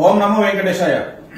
ఓం నమో వెంకటేశాయ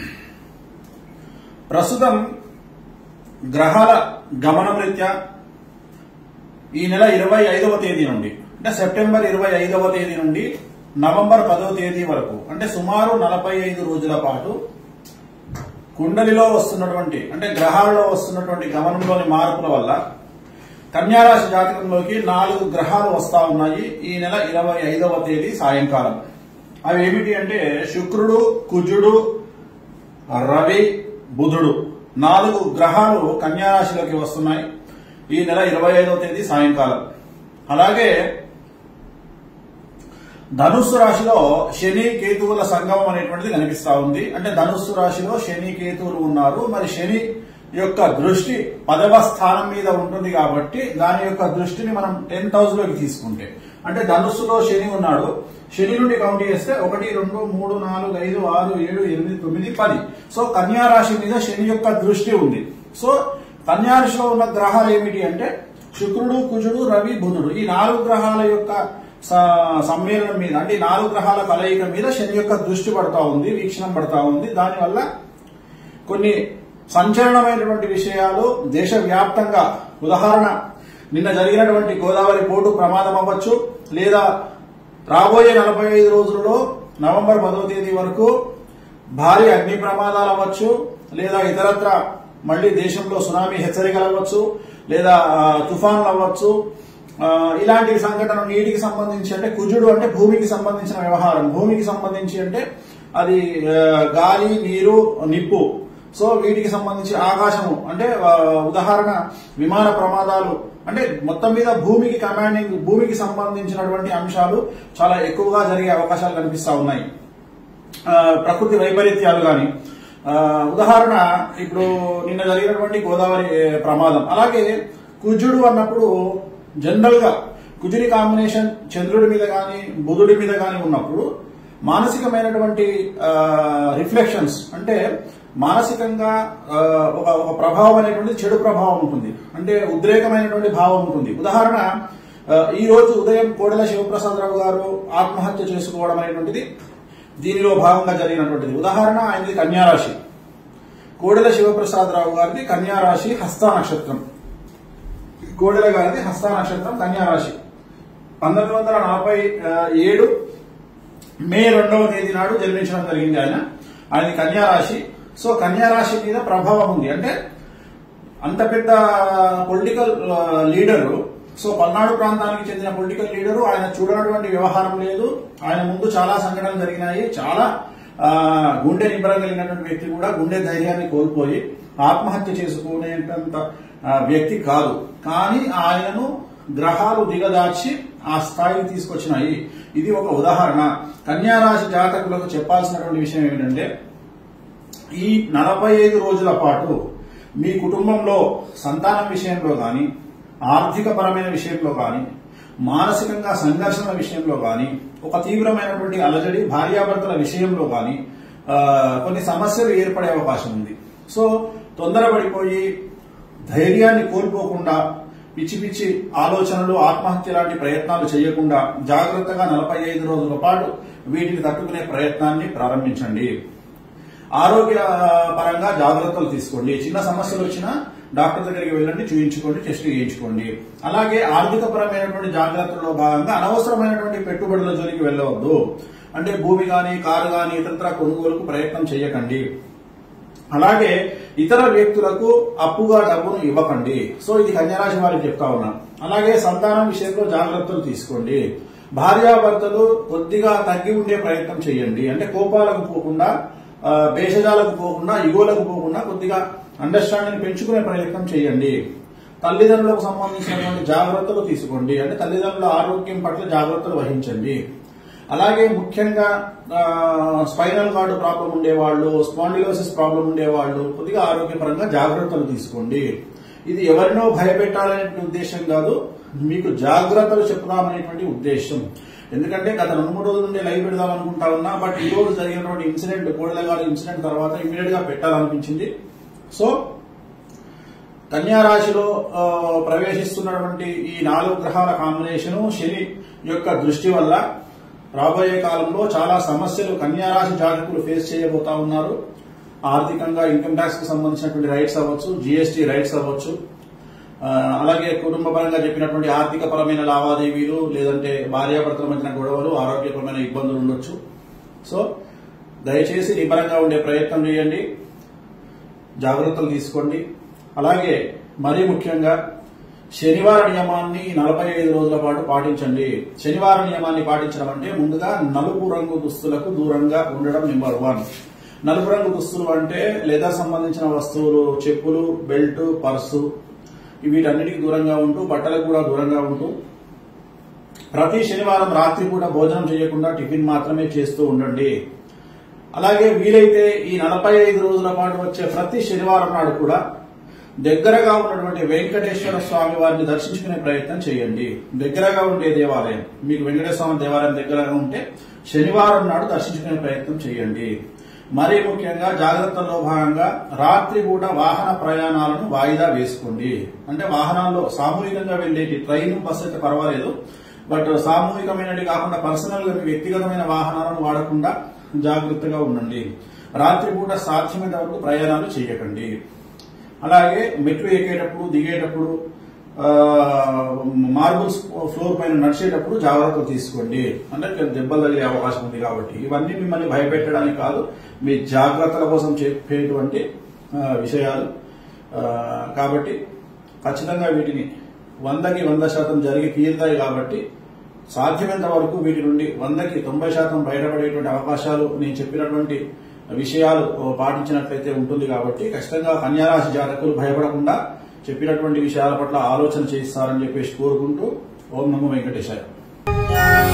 ప్రస్తుతం గ్రహాల గమనం రీత్యా ఈ నెల ఇరవై ఐదవ తేదీ నుండి అంటే సెప్టెంబర్ ఇరవై ఐదవ తేదీ నుండి నవంబర్ పదవ తేదీ వరకు అంటే సుమారు నలభై ఐదు రోజుల పాటు కుండలిలో వస్తున్నటువంటి అంటే గ్రహాలలో వస్తున్నటువంటి గమనంలోని మార్పుల వల్ల కన్యారాశి జాతకంలోకి నాలుగు గ్రహాలు వస్తా ఉన్నాయి ఈ నెల ఇరవై ఐదవ తేదీ సాయంకాలం అవి ఏమిటి అంటే శుక్రుడు కుజుడు రవి బుధుడు నాలుగు గ్రహాలు కన్యారాశిలోకి వస్తున్నాయి ఈ నెల ఇరవై ఐదవ తేదీ సాయంకాలం అలాగే ధనుస్సు రాశిలో శని కేతువుల సంగమం అనేటువంటిది కనిపిస్తా ఉంది అంటే ధనుస్సు రాశిలో శని కేతువులు ఉన్నారు మరి శని యొక్క దృష్టి పదవ స్థానం మీద ఉంటుంది కాబట్టి దాని యొక్క దృష్టిని మనం టెన్త్ హౌస్ లోకి తీసుకుంటే అంటే ధనుస్సులో శని ఉన్నాడు శని నుండి కౌంట్ చేస్తే ఒకటి రెండు మూడు నాలుగు ఐదు ఆరు ఏడు ఎనిమిది తొమ్మిది పది సో కన్యా రాశి మీద శని యొక్క దృష్టి ఉంది సో కన్యా రాశిలో ఉన్న గ్రహాలు ఏమిటి అంటే శుక్రుడు కుజుడు రవి బుధుడు ఈ నాలుగు గ్రహాల యొక్క స- సమ్మేళనం మీద అంటే ఈ నాలుగు గ్రహాల కలయిక మీద శని యొక్క దృష్టి పడతా ఉంది వీక్షణం పడతా ఉంది దానివల్ల కొన్ని సంచలనమైనటువంటి విషయాలు దేశవ్యాప్తంగా ఉదాహరణ నిన్న జరిగినటువంటి గోదావరి పోటు ప్రమాదం అవ్వచ్చు లేదా రాబోయే నలభై ఐదు రోజులలో నవంబర్ పదవ తేదీ వరకు భారీ అగ్ని ప్రమాదాలు అవ్వచ్చు లేదా ఇతరత్ర మళ్లీ దేశంలో సునామీ హెచ్చరికలు అవ్వచ్చు లేదా ఆ, తుఫాన్లు అవ్వచ్చు ఆ, ఇలాంటి సంఘటన నీటికి సంబంధించి అంటే కుజుడు అంటే భూమికి సంబంధించిన వ్యవహారం భూమికి సంబంధించి అంటే అది ఆ, గాలి నీరు నిప్పు సో వీటికి సంబంధించి ఆకాశము అంటే ఆ, ఉదాహరణ విమాన ప్రమాదాలు అంటే మొత్తం మీద భూమికి కమాండింగ్ భూమికి సంబంధించినటువంటి అంశాలు చాలా ఎక్కువగా జరిగే అవకాశాలు కనిపిస్తా ఉన్నాయి ఆ, ప్రకృతి వైపరీత్యాలు కానీ ఉదాహరణ ఇప్పుడు నిన్న జరిగినటువంటి గోదావరి ఏ, ప్రమాదం అలాగే కుజుడు అన్నప్పుడు జనరల్ గా కుజుడి కాంబినేషన్ చంద్రుడి మీద కానీ బుధుడి మీద కానీ ఉన్నప్పుడు మానసికమైనటువంటి రిఫ్లెక్షన్స్ అంటే మానసికంగా ఆ, ఒక ఒక ప్రభావం అనేటువంటి చెడు ప్రభావం ఉంటుంది అంటే ఉద్రేకమైనటువంటి భావం ఉంటుంది ఉదాహరణ ఆ, ఈ రోజు ఉదయం కోడెల శివప్రసాదరావు గారు ఆత్మహత్య చేసుకోవడం అనేటువంటిది దీనిలో భాగంగా జరిగినటువంటిది ఉదాహరణ ఆయనది కన్యారాశి కోడెల శివప్రసాదరావు గారిది కన్యారాశి హస్త నక్షత్రం కోడెల గారిది హస్త నక్షత్రం కన్యారాశి పంతొమ్మిది వందల నలభై ఆ, ఏడు మే రెండవ తేదీ నాడు జన్మించడం జరిగింది ఆయన ఆయన కన్యా రాశి సో కన్యా రాశి మీద ప్రభావం ఉంది అంటే అంత పెద్ద పొలిటికల్ లీడరు సో పల్నాడు ప్రాంతానికి చెందిన పొలిటికల్ లీడరు ఆయన చూడనటువంటి వ్యవహారం లేదు ఆయన ముందు చాలా సంఘటనలు జరిగినాయి చాలా ఆ, గుండె నిబ్బరం కలిగినటువంటి వ్యక్తి కూడా గుండె ధైర్యాన్ని కోల్పోయి ఆత్మహత్య చేసుకునేటంత ఆ, వ్యక్తి కాదు కానీ ఆయనను గ్రహాలు దిగదార్చి ఆ స్థాయికి తీసుకొచ్చినాయి ఇది ఒక ఉదాహరణ కన్యా రాశి జాతకులకు చెప్పాల్సినటువంటి విషయం ఏమిటంటే ఈ నలభై ఐదు రోజుల పాటు మీ కుటుంబంలో సంతానం విషయంలో కానీ ఆర్థిక పరమైన విషయంలో కానీ మానసికంగా సంఘర్షణ విషయంలో కానీ ఒక తీవ్రమైనటువంటి అలజడి భార్యాభర్తల విషయంలో కానీ ఆ, కొన్ని సమస్యలు ఏర్పడే అవకాశం ఉంది సో తొందరపడిపోయి ధైర్యాన్ని కోల్పోకుండా పిచ్చి పిచ్చి ఆలోచనలు ఆత్మహత్య లాంటి ప్రయత్నాలు చేయకుండా జాగ్రత్తగా నలభై ఐదు రోజుల పాటు వీటిని తట్టుకునే ప్రయత్నాన్ని ప్రారంభించండి ఆరోగ్య పరంగా జాగ్రత్తలు తీసుకోండి చిన్న సమస్యలు వచ్చినా డాక్టర్ దగ్గరికి వెళ్ళండి చూయించుకోండి టెస్ట్ చేయించుకోండి అలాగే ఆర్థిక పరమైనటువంటి జాగ్రత్తల్లో భాగంగా అనవసరమైనటువంటి పెట్టుబడుల జోలికి వెళ్ళవద్దు అంటే భూమి కానీ కారు కానీ ఇతరత్ర కొనుగోలుకు ప్రయత్నం చేయకండి అలాగే ఇతర వ్యక్తులకు అప్పుగా డబ్బును ఇవ్వకండి సో ఇది కన్యారాశి వారికి చెప్తా ఉన్నాను అలాగే సంతానం విషయంలో జాగ్రత్తలు తీసుకోండి భార్యాభర్తలు కొద్దిగా తగ్గి ఉండే ప్రయత్నం చేయండి అంటే కోపాలకు పోకుండా ఆ, భేషజాలకు పోకుండా ఇగోలకు పోకుండా కొద్దిగా అండర్స్టాండింగ్ పెంచుకునే ప్రయత్నం చేయండి తల్లిదండ్రులకు సంబంధించినటువంటి జాగ్రత్తలు తీసుకోండి అంటే తల్లిదండ్రుల ఆరోగ్యం పట్ల జాగ్రత్తలు వహించండి అలాగే ముఖ్యంగా స్పైనల్ కార్డు ప్రాబ్లం ఉండేవాళ్ళు స్పాండిలోసిస్ ప్రాబ్లం ఉండేవాళ్ళు కొద్దిగా ఆరోగ్యపరంగా జాగ్రత్తలు తీసుకోండి ఇది ఎవరినో భయపెట్టాలనే ఉద్దేశం కాదు మీకు జాగ్రత్తలు చెప్దామనేటువంటి ఉద్దేశం ఎందుకంటే గత రెండు మూడు రోజుల నుండి లైవ్ పెడదాం అనుకుంటా ఉన్నా బట్ ఈ రోజు జరిగినటువంటి ఇన్సిడెంట్ కోడెల గారి ఇన్సిడెంట్ తర్వాత ఇమీడియట్ గా పెట్టాలనిపించింది సో కన్యా రాశిలో ఆ, ప్రవేశిస్తున్నటువంటి ఈ నాలుగు గ్రహాల కాంబినేషన్ శని యొక్క దృష్టి వల్ల రాబోయే కాలంలో చాలా సమస్యలు కన్యారాశి జాతకులు ఫేస్ చేయబోతా ఉన్నారు ఆర్థికంగా ఇన్కమ్ ట్యాక్స్ కి సంబంధించినటువంటి రైట్స్ అవ్వచ్చు జీఎస్టీ రైట్స్ అవ్వచ్చు ఆ, అలాగే కుటుంబ పరంగా చెప్పినటువంటి ఆర్థిక పరమైన లావాదేవీలు లేదంటే భార్యాభర్తల మధ్యన గొడవలు ఆరోగ్యపరమైన ఇబ్బందులు ఉండొచ్చు సో దయచేసి నిబ్బరంగా ఉండే ప్రయత్నం చేయండి జాగ్రత్తలు తీసుకోండి అలాగే మరీ ముఖ్యంగా శనివార నియమాన్ని నలభై ఐదు రోజుల పాటు పాటించండి శనివార నియమాన్ని పాటించడం అంటే ముందుగా నలుపు రంగు దుస్తులకు దూరంగా ఉండడం నెంబర్ వన్ నలుపు రంగు దుస్తులు అంటే లెదర్ సంబంధించిన వస్తువులు చెప్పులు బెల్ట్ పర్సు వీటన్నిటికి దూరంగా ఉంటూ బట్టలకు కూడా దూరంగా ఉంటూ ప్రతి శనివారం రాత్రి పూట భోజనం చేయకుండా టిఫిన్ మాత్రమే చేస్తూ ఉండండి అలాగే వీలైతే ఈ నలభై ఐదు రోజుల పాటు వచ్చే ప్రతి శనివారం నాడు కూడా దగ్గరగా ఉన్నటువంటి వెంకటేశ్వర స్వామి వారిని దర్శించుకునే ప్రయత్నం చేయండి దగ్గరగా ఉండే దేవాలయం మీకు వెంకటేశ్వర స్వామి దేవాలయం దగ్గరగా ఉంటే శనివారం నాడు దర్శించుకునే ప్రయత్నం చేయండి మరీ ముఖ్యంగా జాగ్రత్తల్లో భాగంగా రాత్రి పూట వాహన ప్రయాణాలను వాయిదా వేసుకోండి అంటే వాహనాల్లో సామూహికంగా వెళ్ళేటి ట్రైన్ బస్ అయితే పర్వాలేదు బట్ సామూహికమైనది కాకుండా పర్సనల్ గా మీ వ్యక్తిగతమైన వాహనాలను వాడకుండా జాగ్రత్తగా ఉండండి రాత్రిపూట సాధ్యమైన వరకు ప్రయాణాలు చేయకండి అలాగే మెట్లు ఎక్కేటప్పుడు దిగేటప్పుడు ఆ, మార్బుల్స్ ఫ్లోర్ పైన నడిచేటప్పుడు జాగ్రత్తలు తీసుకోండి అంటే దెబ్బలు తగిలే అవకాశం ఉంది కాబట్టి ఇవన్నీ మిమ్మల్ని భయపెట్టడానికి కాదు మీ జాగ్రత్తల కోసం చెప్పేటువంటి ఆ, విషయాలు ఆ, కాబట్టి ఖచ్చితంగా వీటిని వందకి వంద శాతం జరిగి తీరుతాయి కాబట్టి సాధ్యమైనంత వరకు వీటి నుండి వందకి తొంభై శాతం బయటపడేటువంటి అవకాశాలు నేను చెప్పినటువంటి విషయాలు పాటించినట్లయితే ఉంటుంది కాబట్టి ఖచ్చితంగా కన్యారాశి జాతకులు భయపడకుండా చెప్పినటువంటి విషయాల పట్ల ఆలోచన చేయిస్తారని చెప్పేసి కోరుకుంటూ ఓం నమో వెంకటేశాయ